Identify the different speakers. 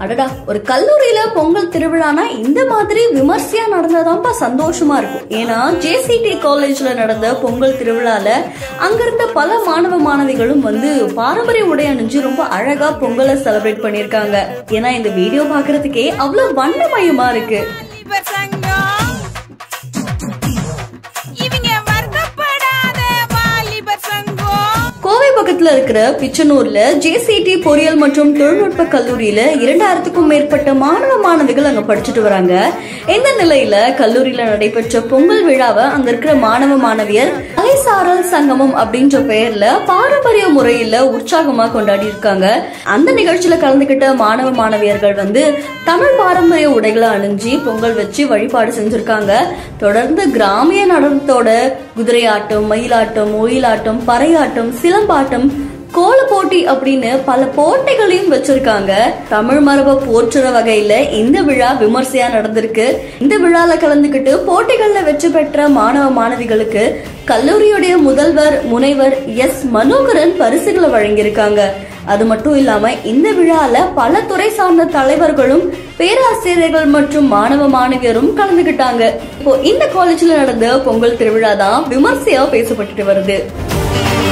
Speaker 1: அடடா ஒரு கல்லூரியில பொங்கல் திருவிழானா இந்த மாதிரி விமர்சையா நடந்ததாப்பா சந்தோஷமா இருக்கும் ஏன்னா ஜேசிடி காலேஜ்ல நடந்த பொங்கல் திருவிழால அங்கிருந்த பல மாணவ மாணவிகளும் வந்து பாரம்பரிய உடை அணிஞ்சு ரொம்ப அழகா பொங்கலை செலிப்ரேட் பண்ணிருக்காங்க ஏன்னா இந்த வீடியோ பாக்குறதுக்கே அவ்வளவு வண்ணமயமா இருக்கு
Speaker 2: வாலிபர் சங்கம் இவங்க வருத்தப்படாத வாலிபர் சங்கம்
Speaker 1: கோவை பக்கத்துல இருக்கிற பிச்சனூர்ல ஜேசிடி பொறியியல் மற்றும் தொழில்நுட்ப கல்லூரியில இரண்டாயிரத்துக்கும் மேற்பட்ட மாணவ மாணவிகள் அங்க படிச்சுட்டு வராங்க இந்த நிலையில கல்லூரியில நடைபெற்ற பொங்கல் விழாவை அங்க இருக்கிற மாணவ மாணவியர் கலைசாரல் சங்கமம் அப்படின்ற பெயர்ல பாரம்பரிய முறையில உற்சாகமா கொண்டாடி இருக்காங்க அந்த நிகழ்ச்சியில கலந்துகிட்ட மாணவ மாணவியர்கள் வந்து தமிழ் பாரம்பரிய உடைகளை அணிஞ்சு பொங்கல் வச்சு வழிபாடு செஞ்சிருக்காங்க தொடர்ந்து கிராமிய நடனத்தோட குதிரையாட்டம் மயிலாட்டம் ஒயிலாட்டம் பறையாட்டம் சிலம்பாட்டம் கோல போட்டி அப்படின்னு பல போட்டிகளையும் வச்சிருக்காங்க தமிழ் மரபை போற்றுற வகையில இந்த விழா விமர்சையா நடந்திருக்கு இந்த விழால கலந்துக்கிட்டு போட்டிகள்ல வெற்றி பெற்ற மாணவ மாணவிகளுக்கு கல்லூரியுடைய முதல்வர் முனைவர் எஸ் மனோகரன் பரிசுகளை வழங்கியிருக்காங்க அது மட்டும் இல்லாம இந்த விழால பல துறை சார்ந்த தலைவர்களும் பேராசிரியர்கள் மற்றும் மாணவ மாணவியரும் கலந்துகிட்டாங்க இப்போ இந்த காலேஜ்ல நடந்த பொங்கல் திருவிழா தான் விமர்சையா பேசப்பட்டுட்டு வருது